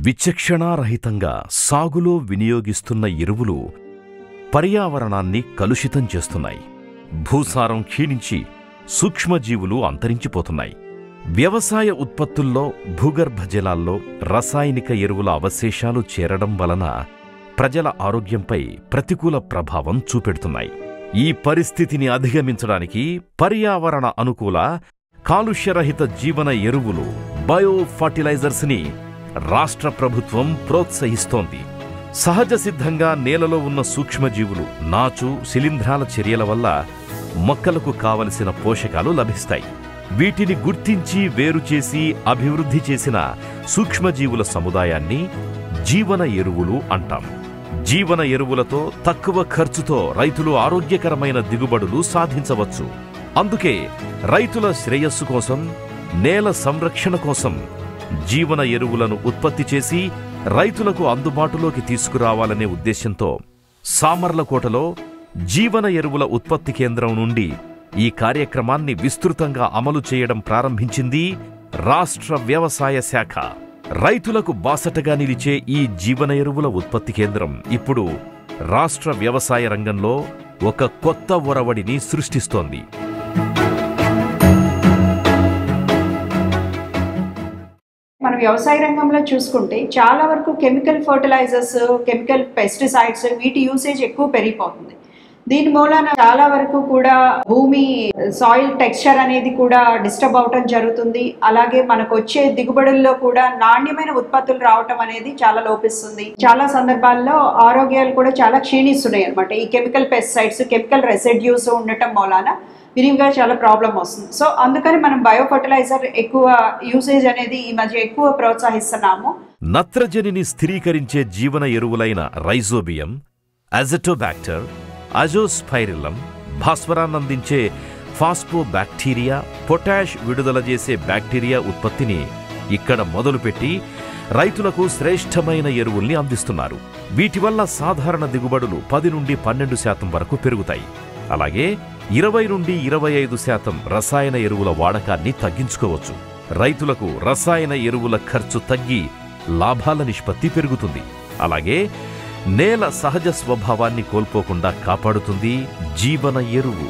విచక్షణారహితంగా సాగులో వినియోగిస్తున్న ఎరువులు పర్యావరణాన్ని కలుషితం చేస్తున్నాయి భూసారం క్షీణించి సూక్ష్మజీవులు అంతరించిపోతున్నాయి వ్యవసాయ ఉత్పత్తుల్లో భూగర్భ జలాల్లో రసాయనిక ఎరువుల అవశేషాలు చేరడం వలన ప్రజల ఆరోగ్యంపై ప్రతికూల ప్రభావం చూపెడుతున్నాయి ఈ పరిస్థితిని అధిగమించడానికి పర్యావరణ అనుకూల కాలుష్యరహిత జీవన ఎరువులు బయో ఫర్టిలైజర్స్ ని రాష్ట్ర ప్రభుత్వం ప్రోత్సహిస్తోంది సహజ సిద్ధంగా నేలలో ఉన్న సూక్ష్మజీవులు నాచు శిలీంధ్రాల చర్యల వల్ల మొక్కలకు కావలసిన పోషకాలు లభిస్తాయి వీటిని గుర్తించి వేరు చేసి అభివృద్ధి చేసిన సూక్ష్మజీవుల సముదాయాన్ని జీవన ఎరువులు అంటాం జీవన ఎరువులతో తక్కువ ఖర్చుతో రైతులు ఆరోగ్యకరమైన దిగుబడులు సాధించవచ్చు అందుకే రైతుల శ్రేయస్సు కోసం నేల సంరక్షణ కోసం జీవన ఎరువులను ఉత్పత్తి చేసి రైతులకు అందుబాటులోకి తీసుకురావాలనే ఉద్దేశంతో సామర్లకోటలో జీవన ఎరువుల ఉత్పత్తి కేంద్రం నుండి ఈ కార్యక్రమాన్ని విస్తృతంగా అమలు చేయడం ప్రారంభించింది రాష్ట్ర వ్యవసాయ శాఖ రైతులకు బాసటగా నిలిచే ఈ జీవన ఎరువుల ఉత్పత్తి కేంద్రం ఇప్పుడు రాష్ట్ర వ్యవసాయ రంగంలో ఒక కొత్త ఒరవడిని సృష్టిస్తోంది మన వ్యవసాయ రంగంలో చూసుకుంటే చాలా వరకు కెమికల్ ఫర్టిలైజర్స్ కెమికల్ పెస్టిసైడ్స్ వీటి యూసేజ్ ఎక్కువ పెరిగిపోతుంది దీని మూలాన చాలా వరకు కూడా భూమి సాయిల్ టెక్స్చర్ అనేది కూడా డిస్టర్బ్ అవటం జరుగుతుంది అలాగే మనకు వచ్చే దిగుబడుల్లో కూడా నాణ్యమైన ఉత్పత్తులు రావటం అనేది చాలా లోపిస్తుంది చాలా సందర్భాల్లో ఆరోగ్యాలు కూడా చాలా క్షీణిస్తున్నాయి అనమాట ఈ కెమికల్ పెస్టిసైడ్స్ కెమికల్ రెసిడ్యూస్ ఉండటం మూలాన విరివిగా చాలా ప్రాబ్లం వస్తుంది సో అందుకని మనం బయో ఫర్టిలైజర్ ఎక్కువ యూసేజ్ అనేది ఈ మధ్య ఎక్కువ ప్రోత్సహిస్తున్నాము నత్రజనిని స్థిరీకరించే జీవన ఎరువులైన రైజోబియం అజటోబాక్టర్ అజోస్పైరిలం భాస్వరాన్నందించే ఫాస్పోబాక్టీరియా పొటాష్ విడుదల చేసే బ్యాక్టీరియా ఉత్పత్తిని ఇక్కడ మొదలుపెట్టి రైతులకు శ్రేష్టమైన ఎరువుల్ని అందిస్తున్నారు వీటి వల్ల సాధారణ దిగుబడులు పది నుండి పన్నెండు శాతం వరకు పెరుగుతాయి అలాగే ఇరవై నుండి ఇరవై ఐదు శాతం రసాయన ఎరువుల వాడకాన్ని తగ్గించుకోవచ్చు రైతులకు రసాయన ఎరువుల ఖర్చు తగ్గి లాభాల నిష్పత్తి పెరుగుతుంది అలాగే నేల సహజ స్వభావాన్ని కోల్పోకుండా కాపాడుతుంది జీవన ఎరువు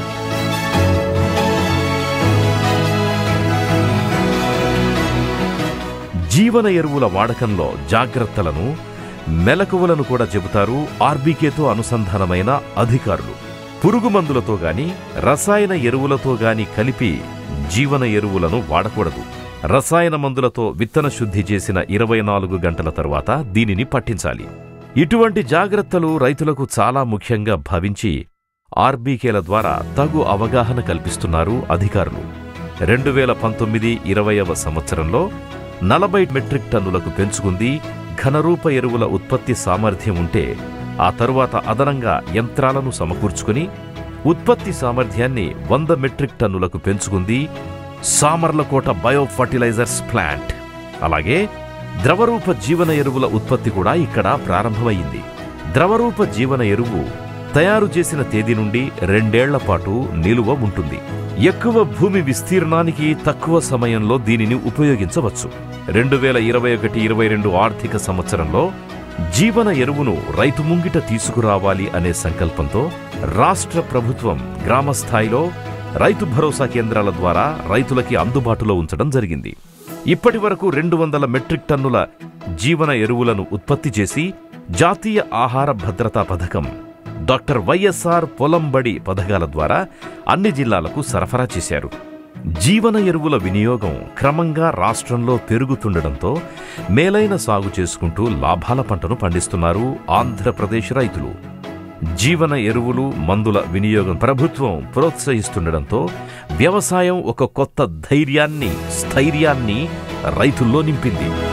జీవన ఎరువుల వాడకంలో జాగ్రత్తలను మెలకువలను కూడా చెబుతారు ఆర్బీకేతో అనుసంధానమైన అధికారులు పురుగు మందులతో గాని రసాయన ఎరువులతో గాని కలిపి జీవన ఎరువులను వాడకూడదు రసాయన మందులతో విత్తన శుద్ధి చేసిన ఇరవై నాలుగు గంటల తరువాత దీనిని పట్టించాలి ఇటువంటి జాగ్రత్తలు రైతులకు చాలా ముఖ్యంగా భావించి ఆర్బీకేల ద్వారా తగు అవగాహన కల్పిస్తున్నారు అధికారులు రెండు వేల పంతొమ్మిది ఇరవయవ సంవత్సరంలో నలభై మెట్రిక్ టన్నులకు పెంచుకుంది ఘనరూప ఎరువుల ఉత్పత్తి సామర్థ్యం ఉంటే ఆ తరువాత అదనంగా యంత్రాలను సమకూర్చుకుని ఉత్పత్తి సామర్థ్యాన్ని వంద మెట్రిక్ టన్నులకు పెంచుకుంది సామర్లకోట బయో ఫర్టిలైజర్స్ ప్లాంట్ అలాగే ద్రవరూప జీవన ఎరువుల ఉత్పత్తి కూడా ఇక్కడ ప్రారంభమైంది ద్రవరూప జీవన ఎరువు తయారు చేసిన తేదీ నుండి రెండేళ్ల పాటు నిలువ ఉంటుంది ఎక్కువ భూమి విస్తీర్ణానికి తక్కువ సమయంలో దీనిని ఉపయోగించవచ్చు రెండు వేల ఇరవై ఒకటి ఇరవై రెండు ఆర్థిక సంవత్సరంలో జీవన ఎరువును రైతు ముంగిట తీసుకురావాలి అనే సంకల్పంతో రాష్ట్ర ప్రభుత్వం గ్రామ స్థాయిలో రైతు భరోసా కేంద్రాల ద్వారా రైతులకి అందుబాటులో ఉంచడం జరిగింది ఇప్పటి వరకు రెండు వందల మెట్రిక్ టన్నుల జీవన ఎరువులను ఉత్పత్తి చేసి జాతీయ ఆహార భద్రతా పథకం డాక్టర్ వైఎస్ఆర్ పొలంబడి పథకాల ద్వారా అన్ని జిల్లాలకు సరఫరా చేశారు జీవన ఎరువుల వినియోగం క్రమంగా రాష్ట్రంలో పెరుగుతుండటంతో మేలైన సాగు చేసుకుంటూ లాభాల పంటను పండిస్తున్నారు ఆంధ్రప్రదేశ్ రైతులు జీవన ఎరువులు మందుల వినియోగం ప్రభుత్వం ప్రోత్సహిస్తుండటంతో వ్యవసాయం ఒక కొత్త ధైర్యాన్ని స్థైర్యాన్ని రైతుల్లో నింపింది